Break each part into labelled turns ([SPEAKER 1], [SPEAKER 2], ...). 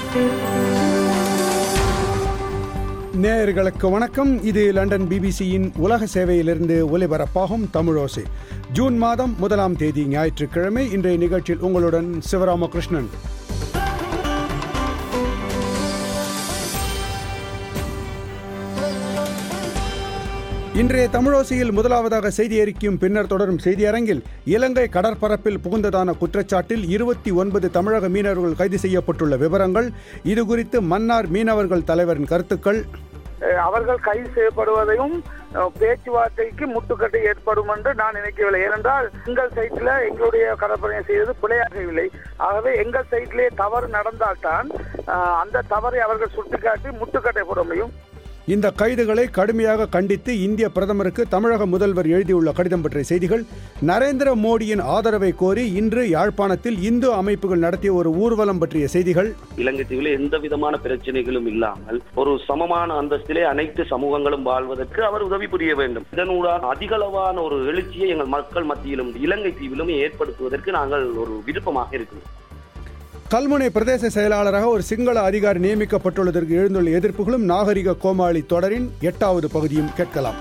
[SPEAKER 1] நேயர்களுக்கு வணக்கம் இது லண்டன் பிபிசியின் உலக சேவையிலிருந்து ஒலிபரப்பாகும் தமிழோசை ஜூன் மாதம் முதலாம் தேதி ஞாயிற்றுக்கிழமை இன்றைய நிகழ்ச்சியில் உங்களுடன் சிவராமகிருஷ்ணன் இன்றைய தமிழோசையில் முதலாவதாக செய்தி அறிக்கையும் பின்னர் தொடரும் செய்தி அரங்கில் இலங்கை கடற்பரப்பில் புகுந்ததான குற்றச்சாட்டில் இருபத்தி ஒன்பது தமிழக மீனவர்கள் கைது செய்யப்பட்டுள்ள விவரங்கள் இது குறித்து மன்னார் மீனவர்கள் தலைவரின் கருத்துக்கள்
[SPEAKER 2] அஹ் அவர்கள் கைது செய்யப்படுவதையும் அஹ், பேச்சுவார்த்தைக்கு முட்டுக்கட்டை ஏற்படும் என்று நான் நினைக்கவில்லை ஏனென்றால் எங்கள் சைட்டில் எங்களுடைய கடற்படை செய்தது பிழையாகவில்லை ஆகவே எங்கள் சைட்டிலே தவறு நடந்தால்தான் அஹ், அந்த தவறை அவர்கள் சுட்டிக்காட்டி முட்டுக்கட்டை போட முடியும்
[SPEAKER 1] இந்த கைதுகளை கடுமையாக கண்டித்து இந்திய பிரதமருக்கு தமிழக முதல்வர் எழுதியுள்ள கடிதம் பற்றிய செய்திகள் நரேந்திர மோடியின் ஆதரவை கோரி இன்று யாழ்ப்பாணத்தில் இந்து அமைப்புகள் நடத்திய ஒரு ஊர்வலம் பற்றிய செய்திகள்
[SPEAKER 3] இலங்கை தீவில் எந்த விதமான பிரச்சனைகளும் இல்லாமல் ஒரு சமமான அந்தஸ்திலே அனைத்து சமூகங்களும் வாழ்வதற்கு அவர் உதவி புரிய வேண்டும் இதனூடாக அதிகளவான ஒரு எழுச்சியை எங்கள் மக்கள் மத்தியிலும் இலங்கை தீவிலும் ஏற்படுத்துவதற்கு நாங்கள் ஒரு விருப்பமாக இருக்கிறோம்
[SPEAKER 1] கல்முனை பிரதேச செயலாளராக ஒரு சிங்கள அதிகாரி நியமிக்கப்பட்டுள்ளதற்கு எழுந்துள்ள எதிர்ப்புகளும் நாகரிக கோமாளி தொடரின் எட்டாவது பகுதியும் கேட்கலாம்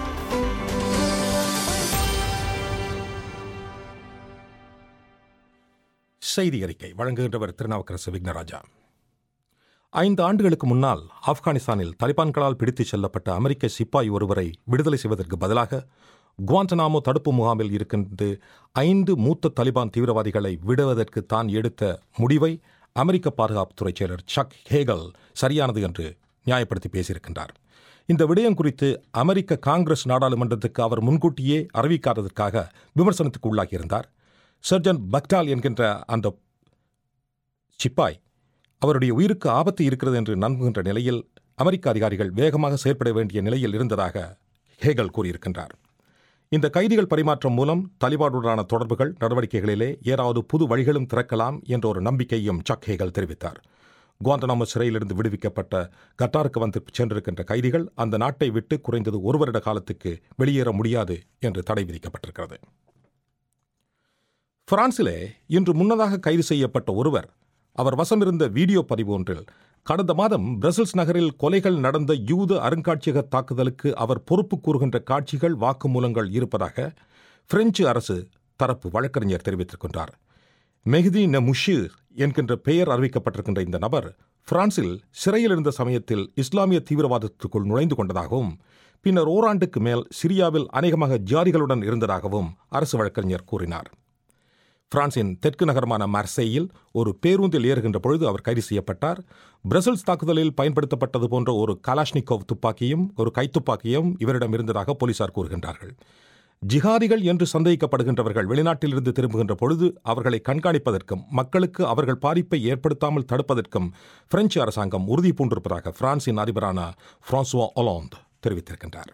[SPEAKER 4] செய்தி அறிக்கை வழங்குகின்றவர் திருநாவுக்கரசு விக்னராஜா ஐந்து ஆண்டுகளுக்கு முன்னால் ஆப்கானிஸ்தானில் தலிபான்களால் பிடித்துச் செல்லப்பட்ட அமெரிக்க சிப்பாய் ஒருவரை விடுதலை செய்வதற்கு பதிலாக குவாண்டனாமோ தடுப்பு முகாமில் இருக்கின்ற ஐந்து மூத்த தலிபான் தீவிரவாதிகளை விடுவதற்கு தான் எடுத்த முடிவை அமெரிக்க பாதுகாப்புத்துறை செயலர் சக் ஹேகல் சரியானது என்று நியாயப்படுத்தி பேசியிருக்கின்றார் இந்த விடயம் குறித்து அமெரிக்க காங்கிரஸ் நாடாளுமன்றத்துக்கு அவர் முன்கூட்டியே அறிவிக்காததற்காக விமர்சனத்துக்கு உள்ளாகியிருந்தார் சர்ஜன் பக்டால் என்கின்ற அந்த சிப்பாய் அவருடைய உயிருக்கு ஆபத்து இருக்கிறது என்று நம்புகின்ற நிலையில் அமெரிக்க அதிகாரிகள் வேகமாக செயல்பட வேண்டிய நிலையில் இருந்ததாக ஹேகல் கூறியிருக்கின்றார் இந்த கைதிகள் பரிமாற்றம் மூலம் தலிபானுடனான தொடர்புகள் நடவடிக்கைகளிலே ஏதாவது புது வழிகளும் திறக்கலாம் என்ற ஒரு நம்பிக்கையும் சக் ஹேகல் தெரிவித்தார் குவாண்டனாமோ சிறையிலிருந்து விடுவிக்கப்பட்ட கட்டாருக்கு வந்து சென்றிருக்கின்ற கைதிகள் அந்த நாட்டை விட்டு குறைந்தது ஒரு வருட காலத்துக்கு வெளியேற முடியாது என்று தடை விதிக்கப்பட்டிருக்கிறது பிரான்சிலே இன்று முன்னதாக கைது செய்யப்பட்ட ஒருவர் அவர் வசமிருந்த வீடியோ பதிவு ஒன்றில் கடந்த மாதம் பிரசல்ஸ் நகரில் கொலைகள் நடந்த யூத அருங்காட்சியக தாக்குதலுக்கு அவர் பொறுப்பு கூறுகின்ற காட்சிகள் வாக்குமூலங்கள் இருப்பதாக பிரெஞ்சு அரசு தரப்பு வழக்கறிஞர் தெரிவித்திருக்கின்றார் மெஹதி ந முஷீர் என்கின்ற பெயர் அறிவிக்கப்பட்டிருக்கின்ற இந்த நபர் பிரான்சில் சிறையில் இருந்த சமயத்தில் இஸ்லாமிய தீவிரவாதத்துக்குள் நுழைந்து கொண்டதாகவும் பின்னர் ஓராண்டுக்கு மேல் சிரியாவில் அநேகமாக ஜாதிகளுடன் இருந்ததாகவும் அரசு வழக்கறிஞர் கூறினார் பிரான்சின் தெற்கு நகரமான மார்சேயில் ஒரு பேருந்தில் ஏறுகின்ற பொழுது அவர் கைது செய்யப்பட்டார் பிரசல்ஸ் தாக்குதலில் பயன்படுத்தப்பட்டது போன்ற ஒரு கலாஷ்னிகோவ் துப்பாக்கியும் ஒரு கைத்துப்பாக்கியும் இவரிடம் இருந்ததாக போலீசார் கூறுகின்றார்கள் ஜிஹாதிகள் என்று சந்தேகிக்கப்படுகின்றவர்கள் வெளிநாட்டிலிருந்து திரும்புகின்ற பொழுது அவர்களை கண்காணிப்பதற்கும் மக்களுக்கு அவர்கள் பாதிப்பை ஏற்படுத்தாமல் தடுப்பதற்கும் பிரெஞ்சு அரசாங்கம் உறுதி பூண்டிருப்பதாக பிரான்சின் அதிபரான பிரான்சுவா ஒலாந்து தெரிவித்திருக்கின்றார்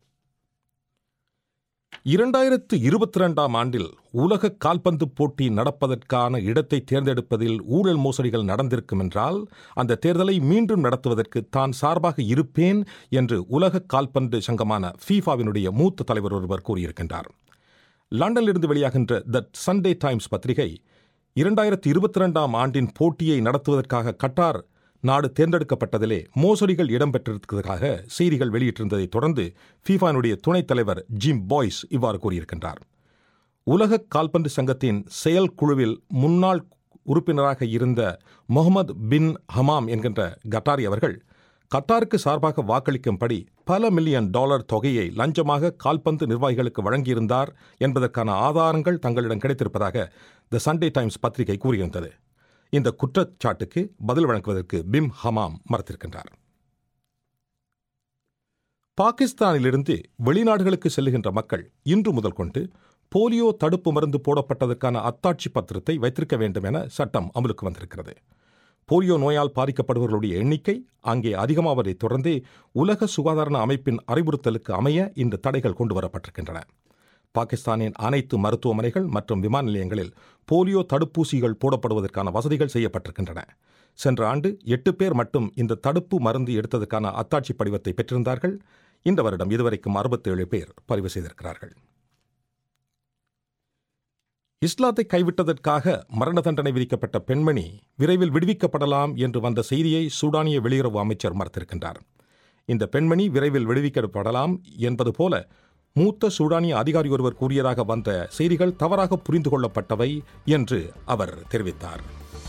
[SPEAKER 4] இரண்டாயிரத்து இருபத்தி ரெண்டாம் ஆண்டில் உலக கால்பந்து போட்டி நடப்பதற்கான இடத்தை தேர்ந்தெடுப்பதில் ஊழல் மோசடிகள் நடந்திருக்கும் என்றால் அந்த தேர்தலை மீண்டும் நடத்துவதற்கு தான் சார்பாக இருப்பேன் என்று உலக கால்பந்து சங்கமான ஃபீஃபாவினுடைய மூத்த தலைவர் ஒருவர் கூறியிருக்கின்றார் லண்டனிலிருந்து வெளியாகின்ற த சண்டே டைம்ஸ் பத்திரிகை இரண்டாயிரத்தி இருபத்தி ரெண்டாம் ஆண்டின் போட்டியை நடத்துவதற்காக கட்டார் நாடு தேர்ந்தெடுக்கப்பட்டதிலே மோசடிகள் இடம்பெற்றிருக்கிறதாக செய்திகள் வெளியிட்டிருந்ததைத் தொடர்ந்து ஃபீஃபானுடைய துணைத் தலைவர் ஜிம் பாய்ஸ் இவ்வாறு கூறியிருக்கின்றார் உலக கால்பந்து சங்கத்தின் செயற்குழுவில் முன்னாள் உறுப்பினராக இருந்த முகமது பின் ஹமாம் என்கின்ற கட்டாரி அவர்கள் கட்டாருக்கு சார்பாக வாக்களிக்கும்படி பல மில்லியன் டாலர் தொகையை லஞ்சமாக கால்பந்து நிர்வாகிகளுக்கு வழங்கியிருந்தார் என்பதற்கான ஆதாரங்கள் தங்களிடம் கிடைத்திருப்பதாக த சண்டே டைம்ஸ் பத்திரிகை கூறியிருந்தது இந்த குற்றச்சாட்டுக்கு பதில் வழங்குவதற்கு பிம் ஹமாம் மறுத்திருக்கின்றார் பாகிஸ்தானிலிருந்து வெளிநாடுகளுக்கு செல்லுகின்ற மக்கள் இன்று முதல் கொண்டு போலியோ தடுப்பு மருந்து போடப்பட்டதற்கான அத்தாட்சி பத்திரத்தை வைத்திருக்க வேண்டும் என சட்டம் அமலுக்கு வந்திருக்கிறது போலியோ நோயால் பாதிக்கப்படுபவர்களுடைய எண்ணிக்கை அங்கே அதிகமாவதை தொடர்ந்தே உலக சுகாதார அமைப்பின் அறிவுறுத்தலுக்கு அமைய இந்த தடைகள் கொண்டு வரப்பட்டிருக்கின்றன பாகிஸ்தானின் அனைத்து மருத்துவமனைகள் மற்றும் விமான நிலையங்களில் போலியோ தடுப்பூசிகள் போடப்படுவதற்கான வசதிகள் செய்யப்பட்டிருக்கின்றன சென்ற ஆண்டு எட்டு பேர் மட்டும் இந்த தடுப்பு மருந்து எடுத்ததற்கான அத்தாட்சி படிவத்தை பெற்றிருந்தார்கள் இந்த வருடம் இதுவரைக்கும் அறுபத்தேழு பேர் பதிவு செய்திருக்கிறார்கள் இஸ்லாத்தை கைவிட்டதற்காக மரண தண்டனை விதிக்கப்பட்ட பெண்மணி விரைவில் விடுவிக்கப்படலாம் என்று வந்த செய்தியை சூடானிய வெளியுறவு அமைச்சர் மறுத்திருக்கின்றார் இந்த பெண்மணி விரைவில் விடுவிக்கப்படலாம் என்பது போல மூத்த சூடானிய அதிகாரி ஒருவர் கூறியதாக வந்த செய்திகள் தவறாக புரிந்து கொள்ளப்பட்டவை என்று அவர் தெரிவித்தார்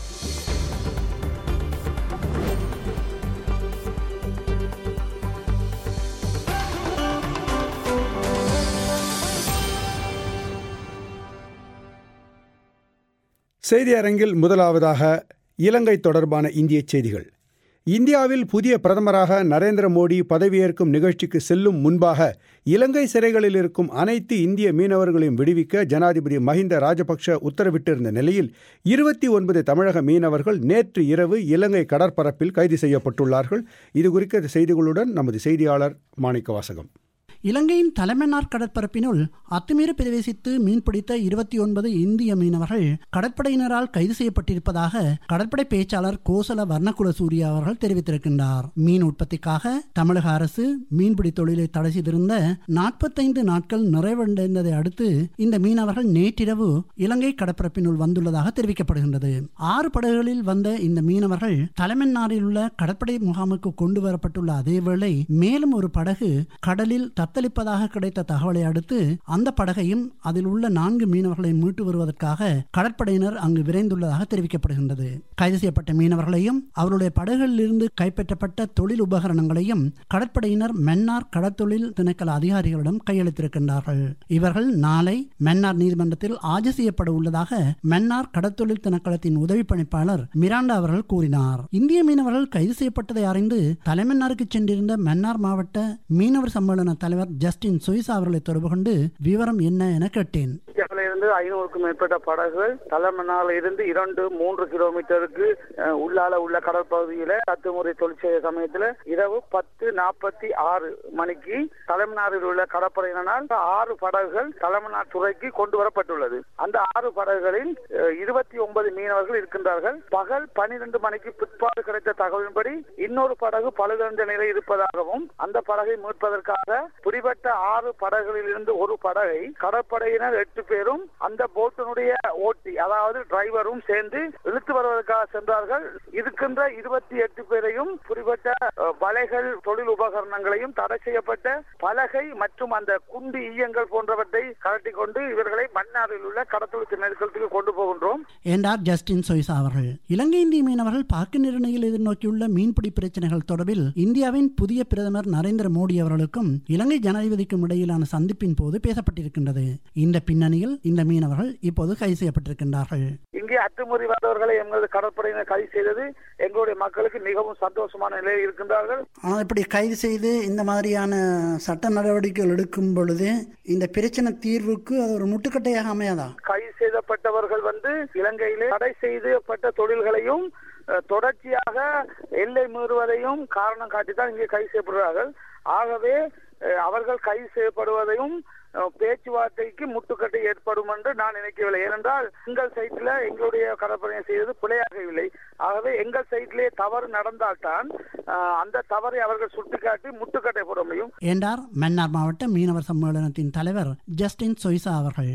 [SPEAKER 1] செய்தி அரங்கில் முதலாவதாக இலங்கை தொடர்பான இந்திய செய்திகள் இந்தியாவில் புதிய பிரதமராக நரேந்திர மோடி பதவியேற்கும் நிகழ்ச்சிக்கு செல்லும் முன்பாக இலங்கை சிறைகளில் இருக்கும் அனைத்து இந்திய மீனவர்களையும் விடுவிக்க ஜனாதிபதி மஹிந்த ராஜபக்ஷ உத்தரவிட்டிருந்த நிலையில் இருபத்தி ஒன்பது தமிழக மீனவர்கள் நேற்று இரவு இலங்கை கடற்பரப்பில் கைது செய்யப்பட்டுள்ளார்கள் இது குறித்த செய்திகளுடன் நமது செய்தியாளர் மாணிக்க வாசகம்
[SPEAKER 5] இலங்கையின் தலைமன்னார் கடற்பரப்பினுள் அத்துமீறி பிரவேசித்து மீன்பிடித்த இருபத்தி ஒன்பது இந்திய மீனவர்கள் கடற்படையினரால் கைது செய்யப்பட்டிருப்பதாக கடற்படை பேச்சாளர் கோசல வர்ணகுல சூர்யா அவர்கள் தெரிவித்திருக்கின்றார் மீன் உற்பத்திக்காக தமிழக அரசு மீன்பிடி தொழிலை தடை செய்திருந்த நாற்பத்தைந்து நாட்கள் நிறைவடைந்ததை அடுத்து இந்த மீனவர்கள் நேற்றிரவு இலங்கை கடற்பரப்பினுள் வந்துள்ளதாக தெரிவிக்கப்படுகின்றது ஆறு படகுகளில் வந்த இந்த மீனவர்கள் தலைமன்னாரில் உள்ள கடற்படை முகாமுக்கு கொண்டு வரப்பட்டுள்ள அதேவேளை மேலும் ஒரு படகு கடலில் தத்தளிப்பதாக கிடைத்த தகவலை அடுத்து அந்த படகையும் அதில் உள்ள நான்கு மீனவர்களை மீட்டு வருவதற்காக கடற்படையினர் அங்கு விரைந்துள்ளதாக தெரிவிக்கப்படுகின்றது கைது செய்யப்பட்ட மீனவர்களையும் அவருடைய படகுகளிலிருந்து கைப்பற்றப்பட்ட தொழில் உபகரணங்களையும் கடற்படையினர் மன்னார் கடற்தொழில் திணைக்கள அதிகாரிகளிடம் கையளித்திருக்கின்றார்கள் இவர்கள் நாளை மன்னார் நீதிமன்றத்தில் ஆஜர் செய்யப்பட உள்ளதாக மன்னார் கடற்தொழில் திணைக்களத்தின் உதவி பணிப்பாளர் மிராண்டா அவர்கள் கூறினார் இந்திய மீனவர்கள் கைது செய்யப்பட்டதை அறிந்து தலைமன்னாருக்கு சென்றிருந்த மன்னார் மாவட்ட மீனவர் சம்மேளன தலைவர் ஜஸ்டின் சுயிசா அவர்களை தொடர்பு கொண்டு விவரம் என்ன என கேட்டேன்
[SPEAKER 2] இந்தியாவில இருந்து ஐநூறுக்கும் மேற்பட்ட படகுகள் தலைமன்னால இருந்து இரண்டு மூன்று கிலோமீட்டருக்கு அஹ், உள்ளால உள்ள கடற்பகுதியில அத்துமுறை தொழிற்சேவை சமயத்துல இரவு பத்து நாற்பத்தி ஆறு மணிக்கு தலைமன்னாரில் உள்ள கடற்படையினால் ஆறு படகுகள் தலைமன்னார் துறைக்கு கொண்டு வரப்பட்டுள்ளது அந்த ஆறு படகுகளில் இருபத்தி ஒன்பது மீனவர்கள் இருக்கின்றார்கள் பகல் பனிரெண்டு மணிக்கு பிற்பாடு கிடைத்த தகவலின்படி இன்னொரு படகு பழுதடைந்த நிலை இருப்பதாகவும் அந்த படகை மீட்பதற்காக பிடிபட்ட ஆறு படகுகளில் இருந்து ஒரு படகை கடற்படையினர் எட்டு பேரும் அந்த போட்டினுடைய ஓட்டி அதாவது டிரைவரும் சேர்ந்து இழுத்து வருவதற்காக சென்றார்கள் இருக்கின்ற இருபத்தி எட்டு பேரையும் பிடிபட்ட அஹ், வலைகள் தொழில் உபகரணங்களையும் தடை செய்யப்பட்ட பலகை மற்றும் அந்த குண்டு ஈயங்கள் போன்றவற்றை கலட்டி கொண்டு இவர்களை மன்னாரில் உள்ள கடத்தொழில் திணைக்களத்துக்கு கொண்டு போகின்றோம்
[SPEAKER 5] என்றார் ஜஸ்டின் சொய்சா அவர்கள் இலங்கை இந்திய மீனவர்கள் பாக்கு நிர்ணயில் எதிர்நோக்கியுள்ள மீன்பிடி பிரச்சனைகள் தொடர்பில் இந்தியாவின் புதிய பிரதமர் நரேந்திர மோடி அவர்களுக்கும் இலங்கை ஜனாதிபதிக்கும் இடையிலான சந்திப்பின் போது பேசப்பட்டிருக்கின்றது இந்த பின்னணியில் இந்த மீனவர்கள் இப்போது கைது செய்யப்பட்டிருக்கின்றார்கள்
[SPEAKER 2] இங்கே அத்துமுறை வந்தவர்களை எங்களது கடற்படையினர் கைது செய்தது எங்களுடைய மக்களுக்கு மிகவும் சந்தோஷமான நிலையில் இருக்கின்றார்கள்
[SPEAKER 5] ஆனால் இப்படி கைது செய்து இந்த மாதிரியான சட்ட நடவடிக்கைகள் எடுக்கும் பொழுது இந்த பிரச்சனை தீர்வுக்கு அது ஒரு முட்டுக்கட்டையாக அமையாதா
[SPEAKER 2] கைது செய்யப்பட்டவர்கள் வந்து இலங்கையிலே தடை செய்யப்பட்ட தொழில்களையும் அஹ், தொடர்ச்சியாக எல்லை மீறுவதையும் காரணம் காட்டித்தான் இங்கே கைது செய்யப்படுகிறார்கள் ஆகவே அஹ், அவர்கள் கைது செய்யப்படுவதையும் அஹ், பேச்சுவார்த்தைக்கு முட்டுக்கட்டை ஏற்படும் என்று நான் நினைக்கவில்லை ஏனென்றால் எங்கள் சைட்ல எங்களுடைய கடற்படையை செய்தது பிழையாகவில்லை ஆகவே எங்கள் சைட்லே தவறு நடந்தால்தான் அஹ், அந்த தவறை அவர்கள் சுட்டிக்காட்டி முட்டுக்கட்டை போட முடியும்
[SPEAKER 5] என்றார் மன்னார் மாவட்ட மீனவர் சம்மேளனத்தின் தலைவர் ஜஸ்டின் சொய்சா அவர்கள்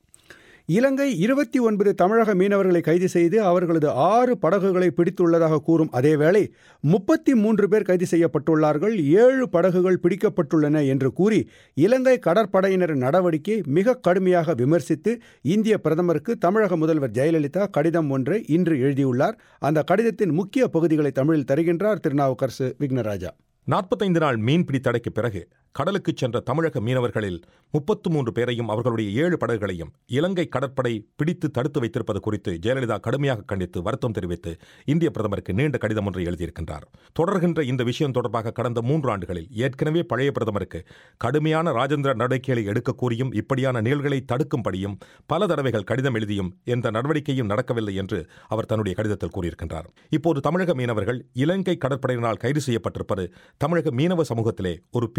[SPEAKER 1] இலங்கை இருபத்தி ஒன்பது தமிழக மீனவர்களை கைது செய்து அவர்களது ஆறு படகுகளை பிடித்துள்ளதாக கூறும் அதேவேளை முப்பத்தி மூன்று பேர் கைது செய்யப்பட்டுள்ளார்கள் ஏழு படகுகள் பிடிக்கப்பட்டுள்ளன என்று கூறி இலங்கை கடற்படையினரின் நடவடிக்கை மிக கடுமையாக விமர்சித்து இந்திய பிரதமருக்கு தமிழக முதல்வர் ஜெயலலிதா கடிதம் ஒன்றை இன்று எழுதியுள்ளார் அந்த கடிதத்தின் முக்கிய பகுதிகளை தமிழில் தருகின்றார் திருநாவுக்கரசு விக்னராஜா
[SPEAKER 4] நாற்பத்தைந்து நாள் மீன்பிடி தடைக்கு பிறகு கடலுக்கு சென்ற தமிழக மீனவர்களில் முப்பத்து மூன்று பேரையும் அவர்களுடைய ஏழு படகுகளையும் இலங்கை கடற்படை பிடித்து தடுத்து வைத்திருப்பது குறித்து ஜெயலலிதா கடுமையாக கண்டித்து வருத்தம் தெரிவித்து இந்திய பிரதமருக்கு நீண்ட கடிதம் ஒன்றை எழுதியிருக்கின்றார் தொடர்கின்ற இந்த விஷயம் தொடர்பாக கடந்த மூன்று ஆண்டுகளில் ஏற்கனவே பழைய பிரதமருக்கு கடுமையான ராஜேந்திர நடவடிக்கைகளை எடுக்க கூறியும் இப்படியான நிகழ்வுகளை தடுக்கும்படியும் பல தடவைகள் கடிதம் எழுதியும் எந்த நடவடிக்கையும் நடக்கவில்லை என்று அவர் தன்னுடைய கடிதத்தில் கூறியிருக்கின்றார் இப்போது தமிழக மீனவர்கள் இலங்கை கடற்படையினரால் கைது செய்யப்பட்டிருப்பது தமிழக மீனவ சமூகத்திலே ஒரு பெரிய அதிர்ச்சி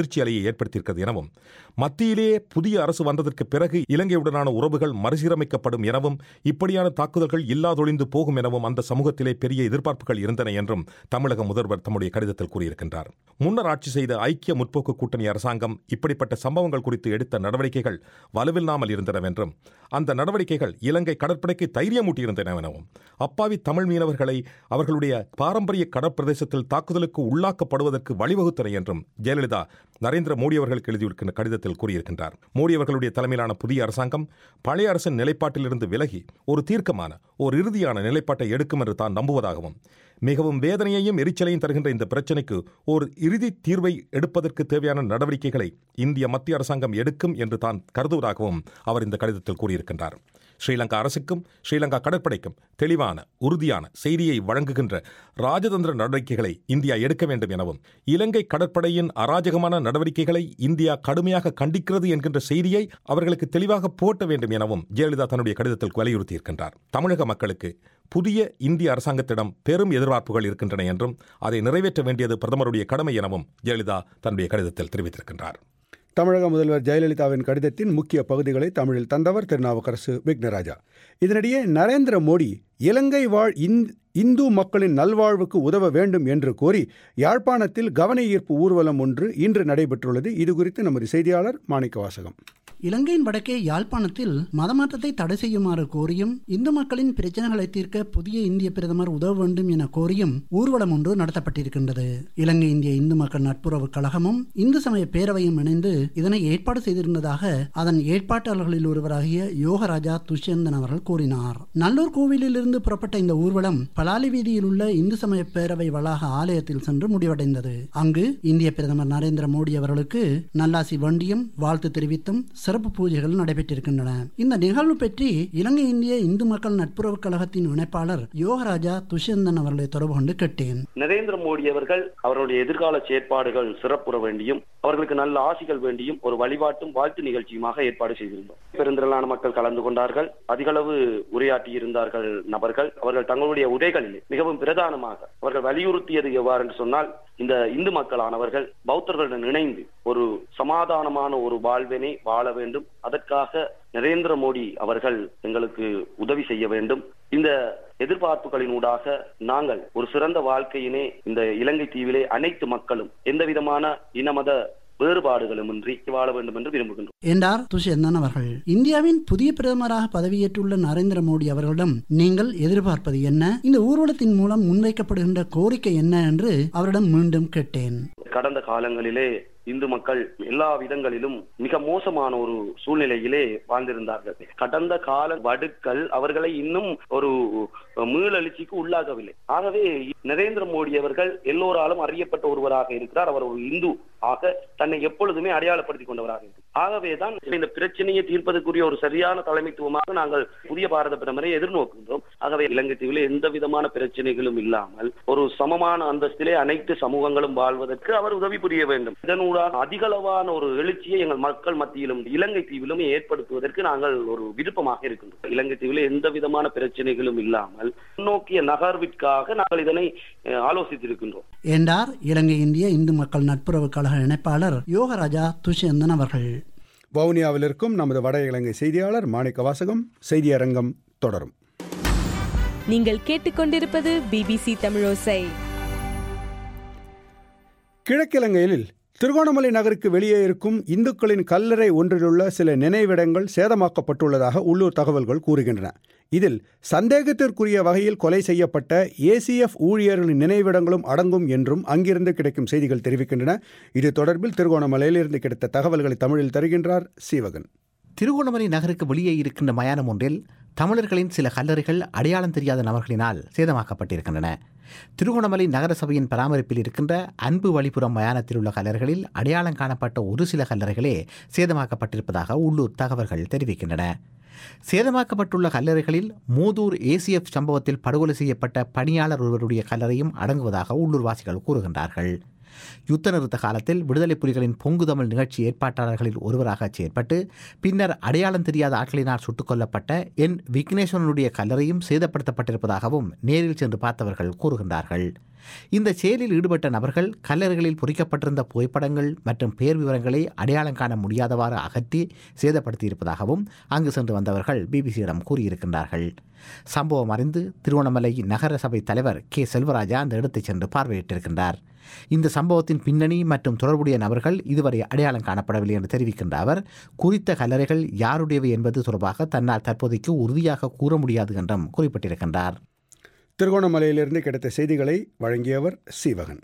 [SPEAKER 4] அதிர்ச்சி அலையை ஏற்படுத்தியிருக்கிறது எனவும் மத்தியிலே புதிய அரசு வந்ததற்கு பிறகு இலங்கையுடனான உறவுகள் மறுசீரமைக்கப்படும் எனவும் இப்படியான தாக்குதல்கள் இல்லாதொழிந்து போகும் எனவும் அந்த சமூகத்திலே பெரிய எதிர்பார்ப்புகள் இருந்தன என்றும் தமிழக முதல்வர் தம்முடைய கடிதத்தில் கூறியிருக்கின்றார் முன்னர் ஆட்சி செய்த ஐக்கிய முற்போக்கு கூட்டணி அரசாங்கம் இப்படிப்பட்ட சம்பவங்கள் குறித்து எடுத்த நடவடிக்கைகள் வலுவில்லாமல் இருந்தனவென்றும் அந்த நடவடிக்கைகள் இலங்கை கடற்படைக்கு தைரியமூட்டியிருந்தன எனவும் அப்பாவி தமிழ் மீனவர்களை அவர்களுடைய பாரம்பரிய கடற்பிரதேசத்தில் தாக்குதலுக்கு உள்ளாக்கப்படுவதற்கு வழிவகுத்தன என்றும் ஜெயலலிதா நரேந்திர மோடி அவர்களுக்கு எழுதியிருக்கின்ற கடிதத்தில் கூறியிருக்கின்றார் மோடி அவர்களுடைய தலைமையிலான புதிய அரசாங்கம் பழைய அரசின் நிலைப்பாட்டிலிருந்து விலகி ஒரு தீர்க்கமான ஒரு இறுதியான நிலைப்பாட்டை எடுக்கும் என்று தான் நம்புவதாகவும் மிகவும் வேதனையையும் எரிச்சலையும் தருகின்ற இந்த பிரச்சினைக்கு ஒரு இறுதி தீர்வை எடுப்பதற்கு தேவையான நடவடிக்கைகளை இந்திய மத்திய அரசாங்கம் எடுக்கும் என்று தான் கருதுவதாகவும் அவர் இந்த கடிதத்தில் கூறியிருக்கின்றார் ஸ்ரீலங்கா அரசுக்கும் ஸ்ரீலங்கா கடற்படைக்கும் தெளிவான உறுதியான செய்தியை வழங்குகின்ற ராஜதந்திர நடவடிக்கைகளை இந்தியா எடுக்க வேண்டும் எனவும் இலங்கை கடற்படையின் அராஜகமான நடவடிக்கைகளை இந்தியா கடுமையாக கண்டிக்கிறது என்கின்ற செய்தியை அவர்களுக்கு தெளிவாக போட்ட வேண்டும் எனவும் ஜெயலலிதா தன்னுடைய கடிதத்தில் வலியுறுத்தியிருக்கின்றார் தமிழக மக்களுக்கு புதிய இந்திய அரசாங்கத்திடம் பெரும் எதிர்பார்ப்புகள் இருக்கின்றன என்றும் அதை நிறைவேற்ற வேண்டியது பிரதமருடைய கடமை எனவும் ஜெயலலிதா தன்னுடைய கடிதத்தில் தெரிவித்திருக்கின்றார்
[SPEAKER 1] தமிழக முதல்வர் ஜெயலலிதாவின் கடிதத்தின் முக்கிய பகுதிகளை தமிழில் தந்தவர் திருநாவுக்கரசு விக்னராஜா இதனிடையே நரேந்திர மோடி இலங்கை வாழ் இந்- இந்து மக்களின் நல்வாழ்வுக்கு உதவ வேண்டும் என்று கோரி யாழ்ப்பாணத்தில் கவன ஈர்ப்பு ஊர்வலம் ஒன்று இன்று நடைபெற்றுள்ளது இதுகுறித்து நமது செய்தியாளர் மாணிக்க வாசகம்
[SPEAKER 5] இலங்கையின் வடக்கே யாழ்ப்பாணத்தில் மதமாற்றத்தை தடை செய்யுமாறு கோரியும் இந்து மக்களின் பிரச்சனைகளை தீர்க்க புதிய இந்திய பிரதமர் உதவ வேண்டும் என கோரியும் ஊர்வலம் ஒன்று நடத்தப்பட்டிருக்கின்றது இலங்கை இந்திய இந்து மக்கள் நட்புறவு கழகமும் இந்து சமய பேரவையும் இணைந்து இதனை ஏற்பாடு செய்திருந்ததாக அதன் ஏற்பாட்டாளர்களில் ஒருவராகிய யோகராஜா துஷ்யந்தன் அவர்கள் கூறினார் நல்லூர் கோவிலிலிருந்து புறப்பட்ட இந்த ஊர்வலம் பலாலி வீதியில் உள்ள இந்து சமய பேரவை வளாக ஆலயத்தில் சென்று முடிவடைந்தது அங்கு இந்திய பிரதமர் நரேந்திர மோடி அவர்களுக்கு நல்லாசி வண்டியும் வாழ்த்து தெரிவித்தும் சிறப்பு பூஜைகள் நடைபெற்றிருக்கின்றன இந்த நிகழ்வு பற்றி இலங்கை இந்திய இந்து மக்கள் நட்புறவு கழகத்தின் இணைப்பாளர் யோகராஜா துஷ்யந்தன் அவர்களை தொடர்பு கொண்டு கேட்டேன்
[SPEAKER 3] நரேந்திர மோடி அவர்கள் அவருடைய எதிர்கால செயற்பாடுகள் சிறப்புற வேண்டியும் அவர்களுக்கு நல்ல ஆசிகள் வேண்டியும் ஒரு வழிபாட்டும் வாழ்த்து நிகழ்ச்சியுமாக ஏற்பாடு செய்திருந்தோம் பெருந்திரளான மக்கள் கலந்து கொண்டார்கள் அதிகளவு உரையாற்றி இருந்தார்கள் நபர்கள் அவர்கள் தங்களுடைய உரைகளில் மிகவும் பிரதானமாக அவர்கள் வலியுறுத்தியது எவ்வாறு என்று சொன்னால் இந்த இந்து மக்களானவர்கள் பௌத்தர்களுடன் இணைந்து ஒரு சமாதானமான ஒரு வாழ்வினை வாழ வேண்டும் அதற்காக நரேந்திர மோடி அவர்கள் எங்களுக்கு உதவி செய்ய வேண்டும் இந்த எதிர்பார்ப்புகளினூடாக நாங்கள் ஒரு சிறந்த வாழ்க்கையினை இந்த இலங்கை தீவிலே அனைத்து மக்களும் எந்த விதமான இனமத வேறுபாடுகளுமின்றி வாழ வேண்டும் என்று விரும்புகின்றோம்
[SPEAKER 5] என்றார் துஷ்யந்தன் அவர்கள் இந்தியாவின் புதிய பிரதமராக பதவியேற்றுள்ள நரேந்திர மோடி அவர்களிடம் நீங்கள் எதிர்பார்ப்பது என்ன இந்த ஊர்வலத்தின் மூலம் முன்வைக்கப்படுகின்ற கோரிக்கை என்ன என்று அவரிடம் மீண்டும் கேட்டேன்
[SPEAKER 3] கடந்த காலங்களிலே இந்து மக்கள் எல்லா விதங்களிலும் மிக மோசமான ஒரு சூழ்நிலையிலே வாழ்ந்திருந்தார்கள் கடந்த கால வடுக்கள் அவர்களை இன்னும் ஒரு மீளெழுச்சிக்கு உள்ளாகவில்லை ஆகவே நரேந்திர மோடி அவர்கள் எல்லோராலும் அறியப்பட்ட ஒருவராக இருக்கிறார் அவர் ஒரு இந்து ஆக தன்னை எப்பொழுதுமே அடையாளப்படுத்திக் கொண்டவராக இருக்கிறார் ஆகவேதான் இந்த பிரச்சனையை தீர்ப்பதற்குரிய ஒரு சரியான தலைமைத்துவமாக நாங்கள் புதிய பாரத பிரதமரை எதிர்நோக்குகின்றோம் ஆகவே இலங்கை தீவில் எந்த விதமான பிரச்சனைகளும் இல்லாமல் ஒரு சமமான அந்தஸ்திலே அனைத்து சமூகங்களும் வாழ்வதற்கு அவர் உதவி புரிய வேண்டும் இதனூடாக அதிகளவான ஒரு எழுச்சியை எங்கள் மக்கள் மத்தியிலும் இலங்கை தீவிலும் ஏற்படுத்துவதற்கு நாங்கள் ஒரு விருப்பமாக இருக்கின்றோம் இலங்கை தீவில் எந்த விதமான பிரச்சனைகளும் இல்லாமல் முன்னோக்கிய நகர்விற்காக நாங்கள் இதனை அஹ், ஆலோசித்திருக்கின்றோம்
[SPEAKER 5] என்றார் இலங்கை இந்திய இந்து மக்கள் நட்புறவு கழக இணைப்பாளர் யோகராஜா துஷ்யந்தன் அவர்கள்
[SPEAKER 1] வவுனியாவில் இருக்கும் நமது வட இலங்கை செய்தியாளர் மாணிக்க வாசகம் செய்தியரங்கம் தொடரும்
[SPEAKER 6] நீங்கள் கேட்டுக்கொண்டிருப்பது பிபிசி தமிழோசை
[SPEAKER 1] கிழக்கிழங்கையில் திருகோணமலை நகருக்கு வெளியே இருக்கும் இந்துக்களின் கல்லறை ஒன்றிலுள்ள சில நினைவிடங்கள் சேதமாக்கப்பட்டுள்ளதாக உள்ளூர் தகவல்கள் கூறுகின்றன இதில் சந்தேகத்திற்குரிய வகையில் கொலை செய்யப்பட்ட ஏசிஎஃப் ஊழியர்களின் நினைவிடங்களும் அடங்கும் என்றும் அங்கிருந்து கிடைக்கும் செய்திகள் தெரிவிக்கின்றன இது தொடர்பில் திருகோணமலையிலிருந்து கிடைத்த தகவல்களை தமிழில் தருகின்றார் சீவகன்
[SPEAKER 7] திருகோணமலை நகருக்கு வெளியே இருக்கின்ற மயானம் ஒன்றில் தமிழர்களின் சில கல்லறைகள் அடையாளம் தெரியாத நபர்களினால் சேதமாக்கப்பட்டிருக்கின்றன திருகோணமலை நகர சபையின் பராமரிப்பில் இருக்கின்ற அன்பு வழிபுறம் மயானத்தில் உள்ள கல்லறைகளில் அடையாளம் காணப்பட்ட ஒரு சில கல்லறைகளே சேதமாக்கப்பட்டிருப்பதாக உள்ளூர் தகவல்கள் தெரிவிக்கின்றன சேதமாக்கப்பட்டுள்ள கல்லறைகளில் மூதூர் ஏசிஎஃப் சம்பவத்தில் படுகொலை செய்யப்பட்ட பணியாளர் ஒருவருடைய கல்லறையும் அடங்குவதாக உள்ளூர்வாசிகள் கூறுகின்றார்கள் யுத்த நிறுத்த காலத்தில் விடுதலை புலிகளின் பொங்கு தமிழ் நிகழ்ச்சி ஏற்பாட்டாளர்களில் ஒருவராக செயற்பட்டு பின்னர் அடையாளம் தெரியாத ஆட்களினால் சுட்டுக் கொல்லப்பட்ட என் விக்னேஸ்வரனுடைய கல்லறையும் சேதப்படுத்தப்பட்டிருப்பதாகவும் நேரில் சென்று பார்த்தவர்கள் கூறுகின்றார்கள் இந்த செயலில் ஈடுபட்ட நபர்கள் கல்லறைகளில் பொறிக்கப்பட்டிருந்த புகைப்படங்கள் மற்றும் பெயர் விவரங்களை அடையாளம் காண முடியாதவாறு அகற்றி சேதப்படுத்தியிருப்பதாகவும் அங்கு சென்று வந்தவர்கள் பிபிசியிடம் கூறியிருக்கின்றார்கள் சம்பவம் அறிந்து திருவண்ணாமலை நகர சபை தலைவர் கே செல்வராஜா அந்த இடத்தைச் சென்று பார்வையிட்டிருக்கின்றார் இந்த சம்பவத்தின் பின்னணி மற்றும் தொடர்புடைய நபர்கள் இதுவரை அடையாளம் காணப்படவில்லை என்று தெரிவிக்கின்ற அவர் குறித்த கல்லறைகள் யாருடையவை என்பது தொடர்பாக தன்னால் தற்போதைக்கு உறுதியாக கூற முடியாது என்றும் குறிப்பிட்டிருக்கின்றார்
[SPEAKER 1] திருகோணமலையிலிருந்து கிடைத்த செய்திகளை வழங்கியவர் சீவகன்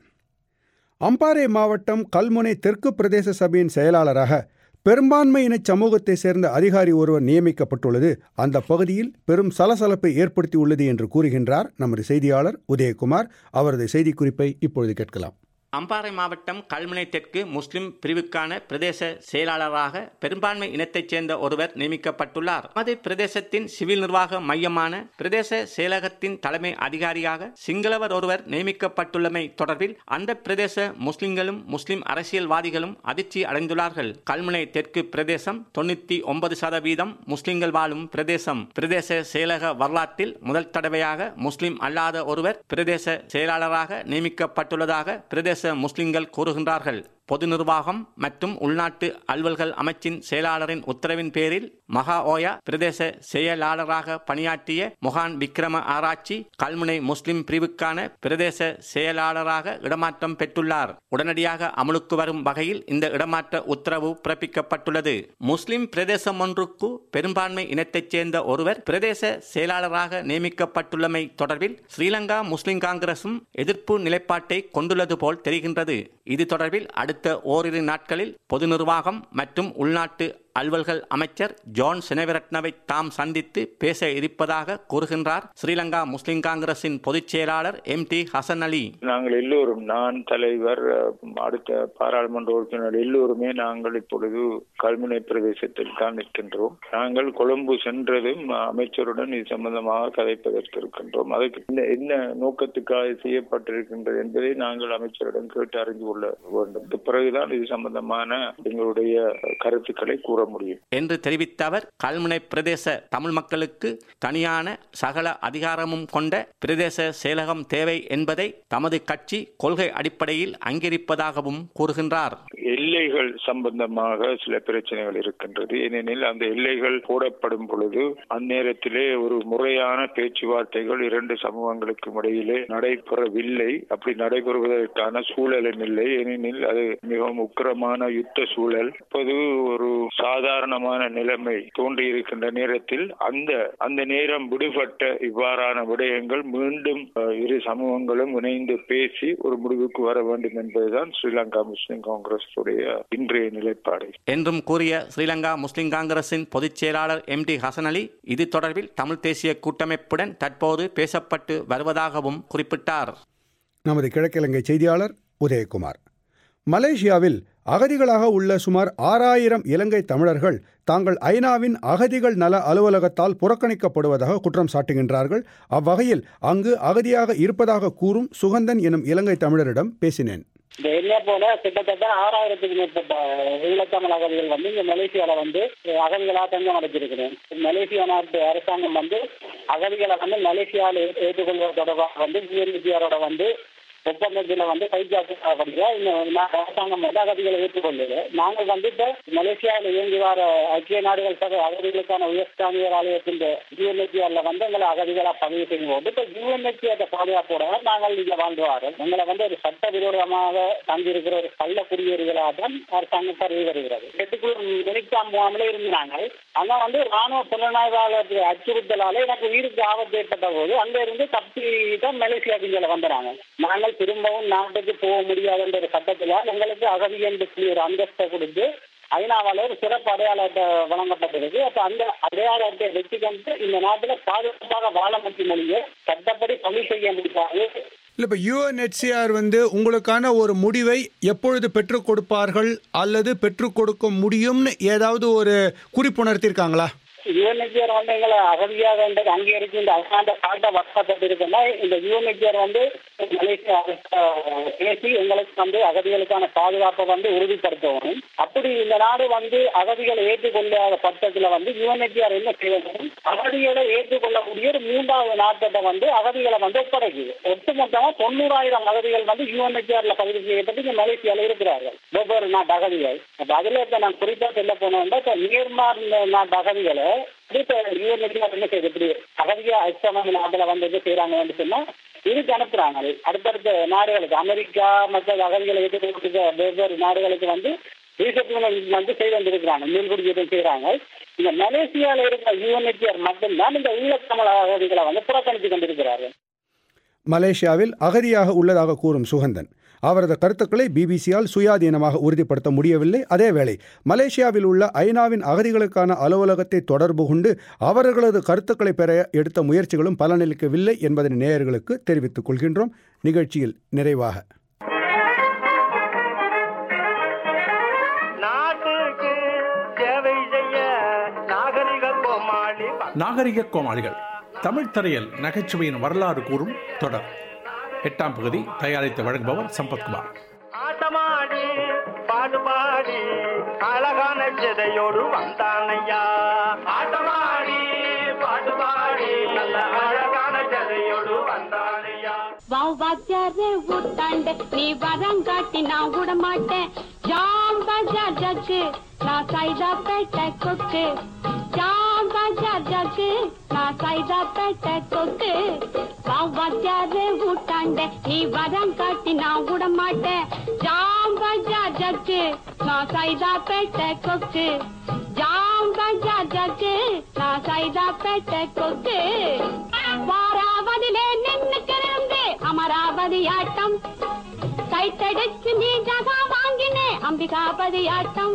[SPEAKER 1] அம்பாறை மாவட்டம் கல்முனை தெற்கு பிரதேச சபையின் செயலாளராக பெரும்பான்மையின சமூகத்தை சேர்ந்த அதிகாரி ஒருவர் நியமிக்கப்பட்டுள்ளது அந்த பகுதியில் பெரும் சலசலப்பை ஏற்படுத்தியுள்ளது என்று கூறுகின்றார் நமது செய்தியாளர் உதயகுமார் அவரது செய்திக்குறிப்பை இப்பொழுது கேட்கலாம்
[SPEAKER 8] அம்பாறை மாவட்டம் கல்முனை தெற்கு முஸ்லிம் பிரிவுக்கான பிரதேச செயலாளராக பெரும்பான்மை இனத்தைச் சேர்ந்த ஒருவர் நியமிக்கப்பட்டுள்ளார் நமது பிரதேசத்தின் சிவில் நிர்வாக மையமான பிரதேச செயலகத்தின் தலைமை அதிகாரியாக சிங்களவர் ஒருவர் நியமிக்கப்பட்டுள்ளமை தொடர்பில் அந்த பிரதேச முஸ்லிம்களும் முஸ்லிம் அரசியல்வாதிகளும் அதிர்ச்சி அடைந்துள்ளார்கள் கல்முனை தெற்கு பிரதேசம் தொண்ணூத்தி ஒன்பது சதவீதம் முஸ்லிம்கள் வாழும் பிரதேசம் பிரதேச செயலக வரலாற்றில் முதல் தடவையாக முஸ்லிம் அல்லாத ஒருவர் பிரதேச செயலாளராக நியமிக்கப்பட்டுள்ளதாக பிரதேச முஸ்லிம்கள் கூறுகின்றார்கள் பொது நிர்வாகம் மற்றும் உள்நாட்டு அலுவல்கள் அமைச்சின் செயலாளரின் உத்தரவின் பேரில் மகா ஓயா பிரதேச செயலாளராக பணியாற்றிய மொஹான் விக்ரம ஆராய்ச்சி கல்முனை முஸ்லிம் பிரிவுக்கான பிரதேச செயலாளராக இடமாற்றம் பெற்றுள்ளார் உடனடியாக அமலுக்கு வரும் வகையில் இந்த இடமாற்ற உத்தரவு பிறப்பிக்கப்பட்டுள்ளது முஸ்லிம் பிரதேசம் ஒன்றுக்கு பெரும்பான்மை இனத்தைச் சேர்ந்த ஒருவர் பிரதேச செயலாளராக நியமிக்கப்பட்டுள்ளமை தொடர்பில் ஸ்ரீலங்கா முஸ்லிம் காங்கிரசும் எதிர்ப்பு நிலைப்பாட்டை கொண்டுள்ளது போல் தெரிகின்றது இது தொடர்பில் அடுத்த ஓரிரு நாட்களில் பொது நிர்வாகம் மற்றும் உள்நாட்டு அலுவல்கள் அமைச்சர் ஜான் செனவிரட்னவை தாம் சந்தித்து பேச இருப்பதாக கூறுகின்றார் ஸ்ரீலங்கா முஸ்லிம் காங்கிரசின் பொதுச் செயலாளர் எம் டி ஹசன் அலி
[SPEAKER 9] நாங்கள் எல்லோரும் நான் தலைவர் அடுத்த பாராளுமன்ற உறுப்பினர் எல்லோருமே நாங்கள் இப்பொழுது கல்முனை பிரதேசத்தில் தான் நிற்கின்றோம் நாங்கள் கொழும்பு சென்றதும் அமைச்சருடன் இது சம்பந்தமாக கதைப்பதற்கு இருக்கின்றோம் அதுக்கு என்ன என்ன நோக்கத்துக்காக செய்யப்பட்டிருக்கின்றது என்பதை நாங்கள் அமைச்சரிடம் கேட்டு அறிந்து கொள்ள வேண்டும் பிறகுதான் இது சம்பந்தமான எங்களுடைய கருத்துக்களை கூற முடியும்
[SPEAKER 8] என்று தெரிவித்த அவர் கல்முனை பிரதேச தமிழ் மக்களுக்கு தனியான சகல அதிகாரமும் கொண்ட பிரதேச செயலகம் தேவை என்பதை தமது கட்சி கொள்கை அடிப்படையில் அங்கீகரிப்பதாகவும் கூறுகின்றார்
[SPEAKER 9] எல்லைகள் சம்பந்தமாக சில பிரச்சனைகள் இருக்கின்றது ஏனெனில் அந்த எல்லைகள் போடப்படும் பொழுது அந்நேரத்திலே ஒரு முறையான பேச்சுவார்த்தைகள் இரண்டு சமூகங்களுக்கும் இடையிலே நடைபெறவில்லை அப்படி நடைபெறுவதற்கான சூழலும் இல்லை ஏனெனில் அது மிகவும் உக்கிரமான யுத்த சூழல் இப்போது ஒரு சாதாரணமான நிலைமை தோன்றி இருக்கின்ற நேரத்தில் அந்த அந்த நேரம் விடுபட்ட இவ்வாறான விடயங்கள் மீண்டும் இரு சமூகங்களும் இணைந்து பேசி ஒரு முடிவுக்கு வர வேண்டும் என்பதுதான் ஸ்ரீலங்கா முஸ்லிம் காங்கிரஸ் உடைய இன்றைய நிலைப்பாடு
[SPEAKER 8] என்றும் கூறிய ஸ்ரீலங்கா முஸ்லிம் காங்கிரசின் பொதுச் செயலாளர் எம் டி ஹசன் அலி இது தொடர்பில் தமிழ் தேசிய கூட்டமைப்புடன் தற்போது பேசப்பட்டு வருவதாகவும் குறிப்பிட்டார்
[SPEAKER 1] நமது கிழக்கிழங்கை செய்தியாளர் உதயகுமார் மலேசியாவில் அகதிகளாக உள்ள சுமார் ஆறாயிரம் இலங்கை தமிழர்கள் தாங்கள் ஐநாவின் அகதிகள் நல அலுவலகத்தால் புறக்கணிக்கப்படுவதாக குற்றம் சாட்டுகின்றார்கள் அவ்வகையில் அங்கு அகதியாக இருப்பதாக கூறும் சுகந்தன் எனும் இலங்கை தமிழரிடம் பேசினேன்
[SPEAKER 10] இந்த என்ன போல கிட்டத்தட்ட ஆறாயிரத்துக்கு மேற்பட்ட ஈழத்தமிழ் அகதிகள் வந்து இங்க மலேசியால வந்து அகதிகளாக தங்கம் அடைச்சிருக்கிறேன் மலேசியா நாட்டு அரசாங்கம் வந்து அகதிகளை வந்து மலேசியாவில் ஏற்றுக்கொள்வது தொடர்பாக வந்து யூஎன்ஹெச்சிஆரோட வந்து ஒப்பந்தத்தில் வந்து கைச்சாப்பிடுறா இந்த அரசாங்கம் வந்து அகதிகளை ஏற்றுக்கொள்ளுது நாங்கள் வந்து இப்போ மலேசியாவில் இயங்கி வர ஐக்கிய நாடுகள் சபை அகதிகளுக்கான உயர்ஸ்தானியர் ஆலயத்தின் யூஎன்ஹெச்சிஆர்ல வந்து எங்களை அகதிகளாக பதிவு செய்யும் போது இப்போ யூஎன்ஹெச்சிஆர் பாதுகாப்போட நாங்கள் இங்கே வாழ்ந்து வரோம் எங்களை வந்து ஒரு சட்டவிரோதமாக தங்கியிருக்கிற ஒரு கள்ள குடியேறிகளாக தான் அரசாங்கம் கருதி வருகிறது எட்டுக்குள் நினைக்காம முகாமில் இருந்தாங்க அங்க வந்து ராணுவ புலனாய்வாளர் அச்சுறுத்தலால எனக்கு உயிருக்கு ஆபத்து ஏற்பட்ட போது அங்க இருந்து தப்பி தான் மலேசியாவுக்கு இங்கே வந்துறாங்க நாங்கள் திரும்பவும் நாட்டுக்கு போக முடியாதுன்ற ஒரு சட்டத்தில் எங்களுக்கு அகதி என்று சொல்லி ஒரு அந்தஸ்தை கொடுத்து ஐநாவால ஒரு சிறப்பு அடையாள அட்டை வழங்கப்பட்டிருக்கு அப்ப அந்த அடையாள அட்டை வச்சுக்கிட்டு இந்த நாட்டுல பாதுகாப்பாக வாழ முடியும் மொழியை சட்டப்படி பதிவு செய்ய முடியாது
[SPEAKER 1] இல்லை இப்போ யூஎன்ஹெச்சிஆர் வந்து உங்களுக்கான ஒரு முடிவை எப்பொழுது பெற்றுக் கொடுப்பார்கள் அல்லது பெற்றுக் கொடுக்க முடியும்னு ஏதாவது ஒரு குறிப்புணர்த்திருக்காங்களா
[SPEAKER 10] யுஎன்ஹெச்ஆர் வந்து எங்களை அகதியாக அங்கீகரிக்கின்ற அந்த காட்ட வக்கப்பட்டு இருக்குன்னா இந்த யுஎன்ஹெச்ஆர் வந்து மலேசியா அரசு பேசி எங்களுக்கு வந்து அகதிகளுக்கான பாதுகாப்பை வந்து உறுதிப்படுத்தணும் அப்படி இந்த நாடு வந்து அகதிகளை ஏற்றுக்கொள்ளாத பட்சத்துல வந்து யுஎன்ஹெச்ஆர் என்ன செய்யணும் அகதிகளை ஏற்றுக்கொள்ளக்கூடிய ஒரு மூன்றாவது நாட்டை வந்து அகதிகளை வந்து ஒப்படைக்குது ஒட்டுமொத்தமா தொண்ணூறாயிரம் அகதிகள் வந்து யுஎன்ஹெச்ஆர்ல பதிவு செய்யப்பட்டு இங்க மலேசியால இருக்கிறார்கள் வெவ்வேறு நாட்டு அகதிகள் அப்ப அதுல இப்ப நான் குறிப்பா சொல்ல போனோம்னா இப்ப மியன்மார் நாட்டு அகதிகளை இப்ப யுஎன்ஹெச்ஆர் என்ன செய்யுது இப்படி அகதியா ஐக்கியமான நாட்டுல வந்து என்ன செய்யறாங்கன்னு சொன்னா இதுக்கு அனுப்புறாங்க அடுத்தடுத்த நாடுகளுக்கு அமெரிக்கா மற்ற அகதிகளை ஏற்றுக்கொண்டு வெவ்வேறு நாடுகளுக்கு வந்து ரீசெட்டில்மெண்ட் வந்து செய்து வந்திருக்கிறாங்க மீன்குடியேற்றம் செய்யறாங்க இந்த மலேசியால இருக்கிற யுஎன்ஹெச்ஆர் மட்டும்தான் இந்த ஈழத்தமிழ் அகதிகளை வந்து புறக்கணித்து கொண்டிருக்கிறார்கள்
[SPEAKER 1] மலேசியாவில் அகதியாக உள்ளதாக கூறும் சுகந்தன் அவரது கருத்துக்களை பிபிசியால் சுயாதீனமாக உறுதிப்படுத்த முடியவில்லை அதேவேளை மலேசியாவில் உள்ள ஐநாவின் அகதிகளுக்கான அலுவலகத்தை தொடர்பு கொண்டு அவர்களது கருத்துக்களை பெற எடுத்த முயற்சிகளும் பலனளிக்கவில்லை என்பதனை நேயர்களுக்கு தெரிவித்துக் கொள்கின்றோம் நிகழ்ச்சியில் நிறைவாக
[SPEAKER 11] நாட்டுக்கு சேவை செய்ய நாகரிக கோமாளி
[SPEAKER 12] நாகரிக கோமாளிகள் தமிழ் திரையில் நகைச்சுவையின் வரலாறு கூறும் தொடர் எட்டாம் பகுதி தயாரித்து வழங்குபவர் சம்பத்குமார்
[SPEAKER 11] ஆட்டமாடி பாடுபாடி அழகான சிதையோடு வந்தானையா ஆட்டமாடி பாடுபாடி நல்ல அழகான சிதையோடு வந்தானையா
[SPEAKER 13] வாத்தியாரே ஊத்தாண்ட நீ வரங்காட்டி நான் விட மாட்டேன் ஜாம் பஜார் ஜக்கு நான் சைதா பேட்டை கொக்கு ஜாம் பஜார் ஜக்கு நான் சைதா பேட்டை கொக்கு வாத்தியாரே ஊத்தாண்ட நீ வரங்காட்டி நான் விட மாட்டேன் ஜாம் பஜார் ஜக்கு நான் சைதா பேட்டை கொக்கு ஜாம் பஜார் ஜக்கு நான் சைதா பேட்டை கொக்கு வாராவதிலே நின்னுக்கிறந்து அமராவதி ஆட்டம் கைத்தடிச்சு நீ ஜகா வாங்கினே அம்பிகாபதி ஆட்டம்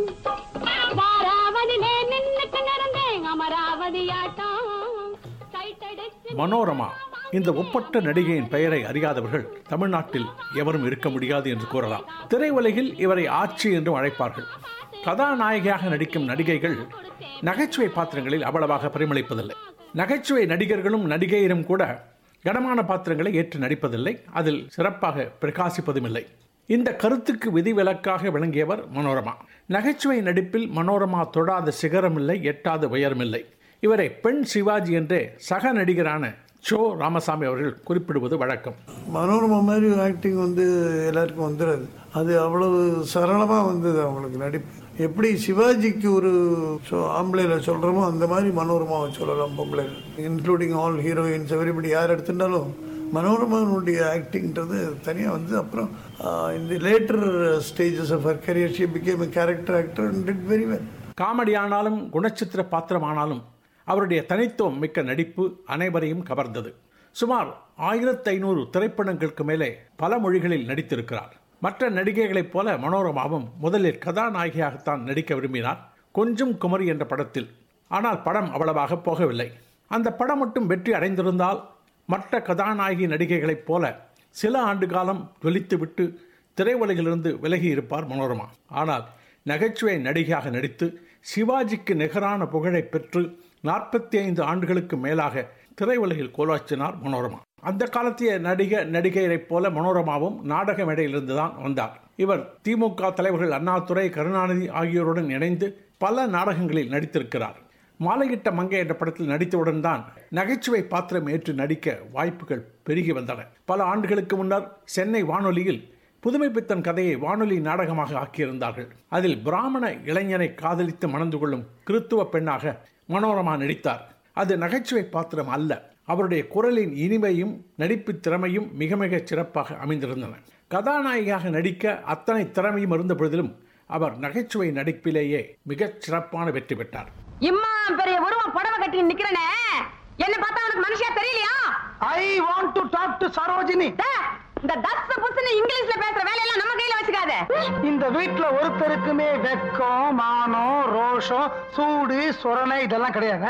[SPEAKER 13] வாராவதிலே நின்னுக்கு நிறந்தேன் அமராவதி ஆட்டம் கைத்தடிச்சு
[SPEAKER 12] மனோரமா இந்த ஒப்பற்ற நடிகையின் பெயரை அறியாதவர்கள் தமிழ்நாட்டில் எவரும் இருக்க முடியாது என்று கூறலாம் திரையுலகில் இவரை ஆட்சி என்றும் அழைப்பார்கள் கதாநாயகியாக நடிக்கும் நடிகைகள் நகைச்சுவை பாத்திரங்களில் அவ்வளவாக பரிமளிப்பதில்லை நகைச்சுவை நடிகர்களும் நடிகையரும் கூட கனமான பாத்திரங்களை ஏற்று நடிப்பதில்லை அதில் சிறப்பாக பிரகாசிப்பதும் இல்லை இந்த கருத்துக்கு விதிவிலக்காக விளங்கியவர் மனோரமா நகைச்சுவை நடிப்பில் மனோரமா தொடாத சிகரமில்லை எட்டாத உயரமில்லை இவரை பெண் சிவாஜி என்றே சக நடிகரான சோ ராமசாமி அவர்கள் குறிப்பிடுவது வழக்கம்
[SPEAKER 14] மனோரமா மாதிரி ஆக்டிங் வந்து எல்லாருக்கும் வந்துடாது அது அவ்வளவு சரளமாக வந்தது அவங்களுக்கு நடிப்பு எப்படி சிவாஜிக்கு ஒரு ஸோ ஆம்பளையில் சொல்கிறோமோ அந்த மாதிரி மனோரமாவை சொல்லலாம் பொம்பளைகள் இன்க்ளூடிங் ஆல் ஹீரோயின்ஸ் எவரிபடி யார் எடுத்துட்டாலும் மனோரமானுடைய ஆக்டிங்கிறது தனியாக வந்து அப்புறம் இந்த later stages of her career she became character actor and did very well
[SPEAKER 12] comedy ஆனாலும் குணச்சித்திர பாத்திரமானாலும் அவருடைய தனித்துவம் மிக்க நடிப்பு அனைவரையும் கவர்ந்தது சுமார் ஆயிரத்தி ஐநூறு திரைப்படங்களுக்கு மேலே பல மொழிகளில் நடித்திருக்கிறார் மற்ற நடிகைகளைப் போல மனோரமாவும் முதலில் கதாநாயகியாகத்தான் நடிக்க விரும்பினார் கொஞ்சம் குமரி என்ற படத்தில் ஆனால் படம் அவ்வளவாக போகவில்லை அந்த படம் மட்டும் வெற்றி அடைந்திருந்தால் மற்ற கதாநாயகி நடிகைகளைப் போல சில ஆண்டு காலம் ஜொலித்துவிட்டு திரையுலகிலிருந்து விலகி இருப்பார் மனோரமா ஆனால் நகைச்சுவை நடிகையாக நடித்து சிவாஜிக்கு நிகரான புகழை பெற்று நாற்பத்தி ஐந்து ஆண்டுகளுக்கு மேலாக திரையுலகில் கோலாச்சினார் மனோரமா அந்த காலத்திய நடிக நடிகையரைப் போல மனோரமாவும் நாடக மேடையிலிருந்து தான் வந்தார் இவர் திமுக தலைவர்கள் அண்ணாதுரை கருணாநிதி ஆகியோருடன் இணைந்து பல நாடகங்களில் நடித்திருக்கிறார் மாலையிட்ட மங்கை என்ற படத்தில் நடித்தவுடன் தான் நகைச்சுவை பாத்திரம் ஏற்று நடிக்க வாய்ப்புகள் பெருகி வந்தன பல ஆண்டுகளுக்கு முன்னர் சென்னை வானொலியில் புதுமை பித்தன் கதையை வானொலி நாடகமாக ஆக்கியிருந்தார்கள் அதில் பிராமண இளைஞனை காதலித்து மணந்து கொள்ளும் கிறித்துவ பெண்ணாக மனோரமா நடித்தார் அது நகைச்சுவை பாத்திரம் அல்ல அவருடைய குரலின் இனிமையும் நடிப்பு திறமையும் மிக மிக சிறப்பாக அமைந்திருந்தன கதாநாயகியாக நடிக்க அத்தனை திறமையும் இருந்த பொழுதிலும் அவர் நகைச்சுவை நடிப்பிலேயே மிகச் சிறப்பான வெற்றி பெற்றார்
[SPEAKER 15] இம்மா பெரிய உருவம் புடவை கட்டி நிக்கிறனே என்ன பார்த்தா உனக்கு மனுஷியா தெரியலையா
[SPEAKER 16] I want to talk to Sarojini
[SPEAKER 15] இந்த தஸ் புஸ்னு இங்கிலீஷ்ல பேசுற வேலையெல்லாம் நம்ம கையில வச்சுக்காத
[SPEAKER 16] இந்த வீட்ல ஒருத்தருக்குமே வெக்கம் மானம் ரோஷம் சூடு சொரணை இதெல்லாம் கிடையாது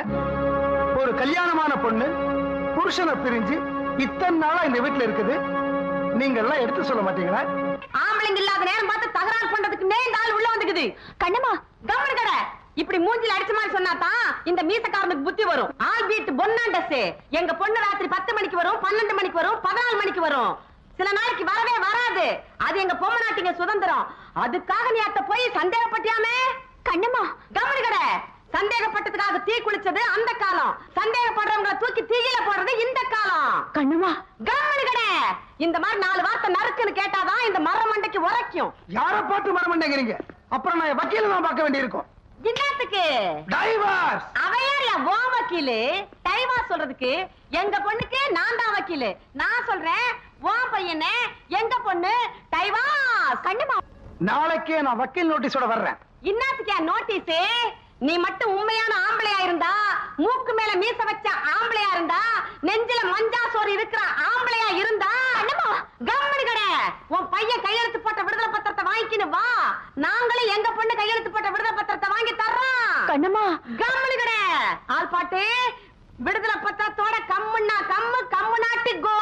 [SPEAKER 16] ஒரு கல்யாணமான பொண்ணு புருஷனை பிரிஞ்சு இத்தனை நாளா இந்த வீட்ல இருக்குது நீங்க எல்லாம் எடுத்து சொல்ல மாட்டீங்களா
[SPEAKER 15] ஆம்பளைங்க இல்லாத நேரம் பார்த்து தகராறு பண்றதுக்கு இந்த ஆள் உள்ள வந்துக்குது கண்ணம்மா கவனம் கடை இப்படி மூஞ்சில அடிச்ச மாதிரி சொன்னாதான் இந்த மீசக்காரனுக்கு புத்தி வரும் ஆல் பீட் பொன்னாண்டஸ் எங்க பொண்ணு ராத்திரி பத்து மணிக்கு வரும் பன்னெண்டு மணிக்கு வரும் பதினாலு மணிக்கு வரும் சில நாளைக்கு வரவே வராது அது எங்க பொம்மை நாட்டிங்க சுதந்திரம் அதுக்காக நீ அத்த போய் சந்தேகப்பட்டியாமே கண்ணம்மா கவனி கடை சந்தேகப்பட்டதுக்காக தீ குளிச்சது அந்த காலம் சந்தேகப்படுறவங்கள தூக்கி தீயில போடுறது இந்த காலம் கண்ணுமா கவனி கடை இந்த மாதிரி நாலு வார்த்தை நறுக்குன்னு கேட்டாதான் இந்த மர மண்டைக்கு உரைக்கும்
[SPEAKER 16] யார பார்த்து மரமண்டேங்கிறீங்க அப்புறம் நான் வக்கீல தான் பார்க்க வேண்டியிருக்கும்
[SPEAKER 15] என்னத்துக்கு
[SPEAKER 16] டைவர்ஸ்
[SPEAKER 15] அவையாரியா ஓ வக்கீலு டைவா சொல்றதுக்கு எங்க பொண்ணுக்கு நான் தான் வக்கீலு நான் சொல்றேன் ஓ பையனே எங்க பொண்ணு டைவா கண்ணுமா
[SPEAKER 16] நாளைக்கே நான் வக்கீல் நோட்டீஸோட வர்றேன்
[SPEAKER 15] இன்னத்துக்கு நோட்டீஸ் நீ மட்டும் உண்மையான ஆம்பளையா இருந்தா மூக்கு மேல மீச வச்ச ஆம்பளையா இருந்தா நெஞ்சில மஞ்சா சோறு இருக்கிற ஆம்பளையா இருந்தா என்னமோ கவனி கடை உன் பையன் கையெழுத்து போட்ட விடுதலை பத்திரத்தை வாங்கிக்கின்னு வா நாங்களும் எங்க பொண்ணு கையெழுத்து போட்ட விடுதலை பத்திரத்தை வாங்கி தர்றோம் கண்ணம்மா கவனி கடை ஆள் பாட்டு விடுதலை பத்திரத்தோட கம்முன்னா கம்மு கம்மு நாட்டு கோ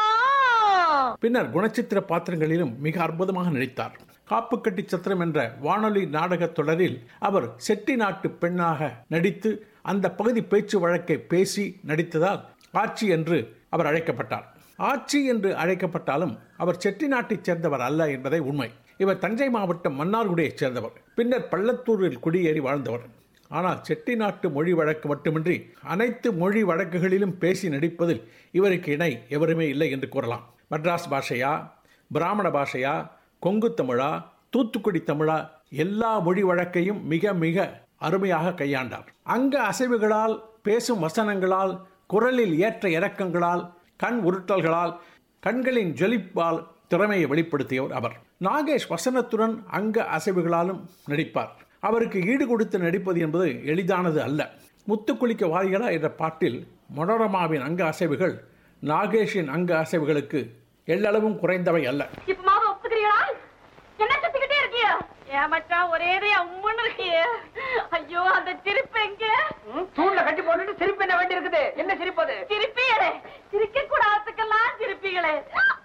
[SPEAKER 12] பின்னர் குணச்சித்திர பாத்திரங்களிலும் மிக அற்புதமாக நடித்தார் காப்பு கட்டி சத்திரம் என்ற வானொலி நாடகத் தொடரில் அவர் செட்டி நாட்டு பெண்ணாக நடித்து அந்த பகுதி பேச்சு வழக்கை பேசி நடித்ததால் ஆட்சி என்று அவர் அழைக்கப்பட்டார் ஆட்சி என்று அழைக்கப்பட்டாலும் அவர் செட்டி நாட்டைச் சேர்ந்தவர் அல்ல என்பதை உண்மை இவர் தஞ்சை மாவட்டம் மன்னார்குடியைச் சேர்ந்தவர் பின்னர் பள்ளத்தூரில் குடியேறி வாழ்ந்தவர் ஆனால் செட்டிநாட்டு மொழி வழக்கு மட்டுமின்றி அனைத்து மொழி வழக்குகளிலும் பேசி நடிப்பதில் இவருக்கு இணை எவருமே இல்லை என்று கூறலாம் மட்ராஸ் பாஷையா பிராமண பாஷையா கொங்கு தமிழா தூத்துக்குடி தமிழா எல்லா மொழி வழக்கையும் மிக மிக அருமையாக கையாண்டார் அங்க அசைவுகளால் பேசும் வசனங்களால் குரலில் ஏற்ற இறக்கங்களால் கண் உருட்டல்களால் கண்களின் ஜொலிப்பால் திறமையை வெளிப்படுத்தியவர் அவர் நாகேஷ் வசனத்துடன் அங்க அசைவுகளாலும் நடிப்பார் அவருக்கு ஈடு கொடுத்து நடிப்பது என்பது எளிதானது அல்ல முத்துக்குளிக்க வாரிகளா என்ற பாட்டில் மனோரமாவின் அங்க அசைவுகள் நாகேஷின் அங்க அசைவுகளுக்கு எல்லளவும் குறைந்தவை அல்ல
[SPEAKER 15] இப்ப மாமா ஒப்புக்கிறீங்களா என்ன சுத்திக்கிட்டே இருக்கிய ஏன் மச்சான் ஒரே அம்மன் இருக்கிய ஐயோ அந்த சிரிப்பு எங்க
[SPEAKER 16] தூண்ல கட்டி போட்டுட்டு சிரிப்பு என்ன வேண்டி இருக்குது என்ன சிரிப்பது
[SPEAKER 15] சிரிப்பீங்களே சிரிக்க கூடாதுக்கெல்லாம் சிரிப்பீங்களே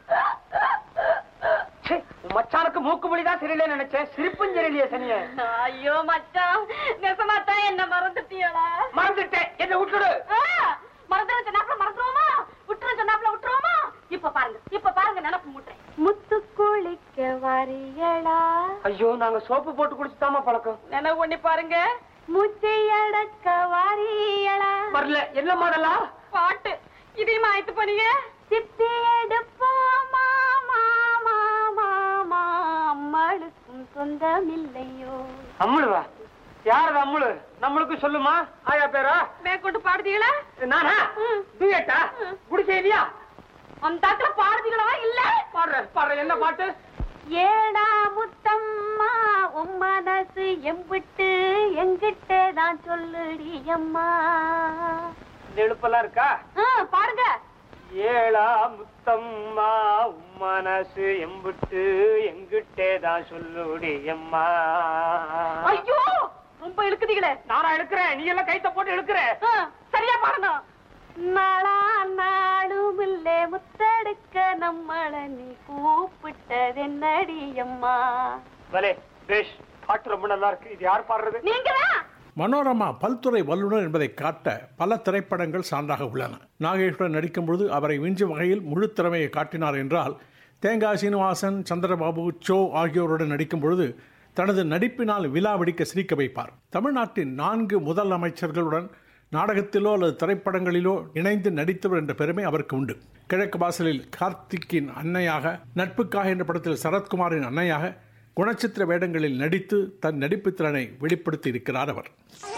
[SPEAKER 16] ச்சே, உன் மச்சானுக்கு மூக்கு மொழி தான் சரியில்லைன்னு நினைச்சேன் சிரிப்பும் சரியில்லையே சனிய
[SPEAKER 15] ஐயோ மச்சான் நெசமாத்தான் என்ன மறந்துட்டீங்களா
[SPEAKER 16] மறந்துட்டேன் என்ன விட்டுடு
[SPEAKER 15] மறந்துட சொன்னாப்ல மறந்துருவோமா விட்டுரு சொன்னாப்ல விட்டுருவோமா இப்ப பாருங்க இப்ப பாருங்க நினப்பு முட்டுறேன் முத்து குளிக்க வரியளா
[SPEAKER 16] ஐயோ நாங்க சோப்பு போட்டு குடிச்சுதாமா பழக்கம்
[SPEAKER 15] நினைவு பண்ணி பாருங்க மூச்சை அடக்க வாரியளா
[SPEAKER 16] வரல என்ன மாடலா
[SPEAKER 15] பாட்டு இதையும் ஆயத்து பண்ணீங்க சிப்பி எடுப்போமா மாமா மாமா அம்மாளுக்கும் சொந்தமில்லையோ
[SPEAKER 16] அம்முழுவா யாரது அம்முழு நம்மளுக்கு சொல்லுமா ஆயா பேரா
[SPEAKER 15] மேற்கொண்டு பாடுதீங்களா
[SPEAKER 16] நானா டூயட்டா குடிச்சே இல்லையா
[SPEAKER 15] அந்த தாக்குல பாடுதீங்களா இல்ல
[SPEAKER 16] பாடுற பாடுற என்ன பாட்டு
[SPEAKER 15] ஏடா முத்தம்மா உன் மனசு எம்பிட்டு எங்கிட்ட தான் சொல்லுடி அம்மா
[SPEAKER 16] இந்த எழுப்பெல்லாம் இருக்கா
[SPEAKER 15] பாருங்க
[SPEAKER 16] ஏழா முத்தம்மா உன் மனசு எம்புட்டு எங்கிட்டே தான் சொல்லுடி அம்மா
[SPEAKER 15] ஐயோ ரொம்ப இழுக்குதீங்களே
[SPEAKER 16] நானா எடுக்கிறேன் நீ எல்லாம் கைத்த போட்டு எடுக்கிற
[SPEAKER 15] ஆ, சரியா பாடணும் நாளா நாடும் இல்லே முத்தெடுக்க நம்மள நீ கூப்பிட்டது என்னடி அம்மா
[SPEAKER 16] பலே பேஷ் பாட்டு ரொம்ப நல்லா இருக்கு இது யார் பாடுறது
[SPEAKER 15] நீங்கதான்
[SPEAKER 12] மனோரமா பல்துறை வல்லுநர் என்பதை காட்ட பல திரைப்படங்கள் சான்றாக உள்ளன நாகேஸ்வரன் நடிக்கும் பொழுது அவரை விஞ்சும் வகையில் முழு திறமையை காட்டினார் என்றால் தேங்காய் சீனிவாசன் சந்திரபாபு சோ ஆகியோருடன் நடிக்கும் பொழுது தனது நடிப்பினால் விழா வெடிக்க சிரிக்க வைப்பார் தமிழ்நாட்டின் நான்கு முதல் அமைச்சர்களுடன் நாடகத்திலோ அல்லது திரைப்படங்களிலோ இணைந்து நடித்தவர் என்ற பெருமை அவருக்கு உண்டு கிழக்கு வாசலில் கார்த்திக்கின் அன்னையாக நட்புக்காக என்ற படத்தில் சரத்குமாரின் அன்னையாக குணச்சித்திர வேடங்களில் நடித்து தன் நடிப்பு திறனை வெளிப்படுத்தி இருக்கிறார் அவர்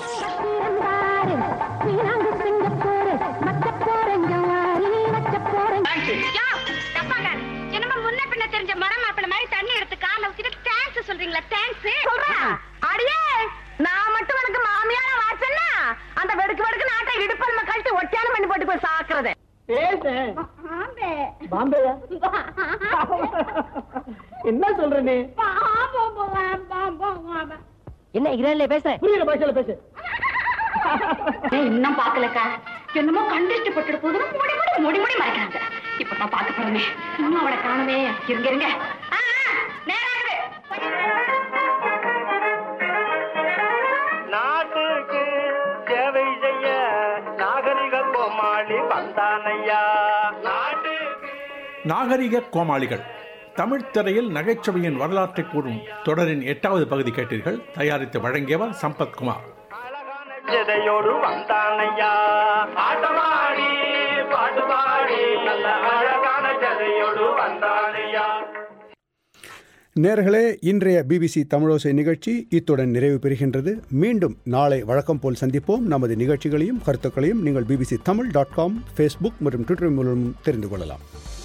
[SPEAKER 15] என்னமா முன்ன பின்ன தெரிஞ்ச மரம் மாப்பிள்ள மாதிரி தண்ணி எடுத்து கால வச்சுட்டு தேங்க்ஸ் சொல்றீங்களா தேங்க்ஸ் சொல்றேன் அடியே நான் மட்டும் உனக்கு மாமியார வாச்சன்னா அந்த வெடுக்கு வெடுக்கு நாட்டை இடுப்பல் கழட்டி ஒட்டியான பண்ணி போட்டு போய் சாக்குறது
[SPEAKER 16] பாம்பேயா என்ன சொல்ற நீ
[SPEAKER 15] என்ன இகிரல்ல பேச
[SPEAKER 16] புரியல பாஷையில பேசு
[SPEAKER 15] இன்னும் பாக்கலக்கா என்னமோ கண்டிஷ்டப்பட்டு போதும் முடி முடி முடி முடி மறைக்கிறாங்க இப்ப நான் பாக்க போறேன் இன்னும் அவளை காணுமே இருங்க இருங்க ஆ, ஆ, நேரா இருக்கு.
[SPEAKER 11] நாட்டு
[SPEAKER 12] நாகரிக கோமாளிகள் தமிழ் திரையில் நகைச்சுவையின் வரலாற்றை கூறும் தொடரின் எட்டாவது பகுதி கேட்டீர்கள் தயாரித்து வழங்கியவர் சம்பத்குமார்
[SPEAKER 11] ஜதையோடு வந்தானையா ஆட்டமாடி பாட்டு பாடி நல்ல அழகான ஜதையோடு வந்தானையா
[SPEAKER 1] நேர்களே இன்றைய பிபிசி தமிழோசை நிகழ்ச்சி இத்துடன் நிறைவு பெறுகின்றது மீண்டும் நாளை வழக்கம் போல் சந்திப்போம் நமது நிகழ்ச்சிகளையும் கருத்துக்களையும் நீங்கள் BBC Tamil dot com Facebook மற்றும் ட்விட்டர் மூலம் தெரிந்து கொள்ளலாம்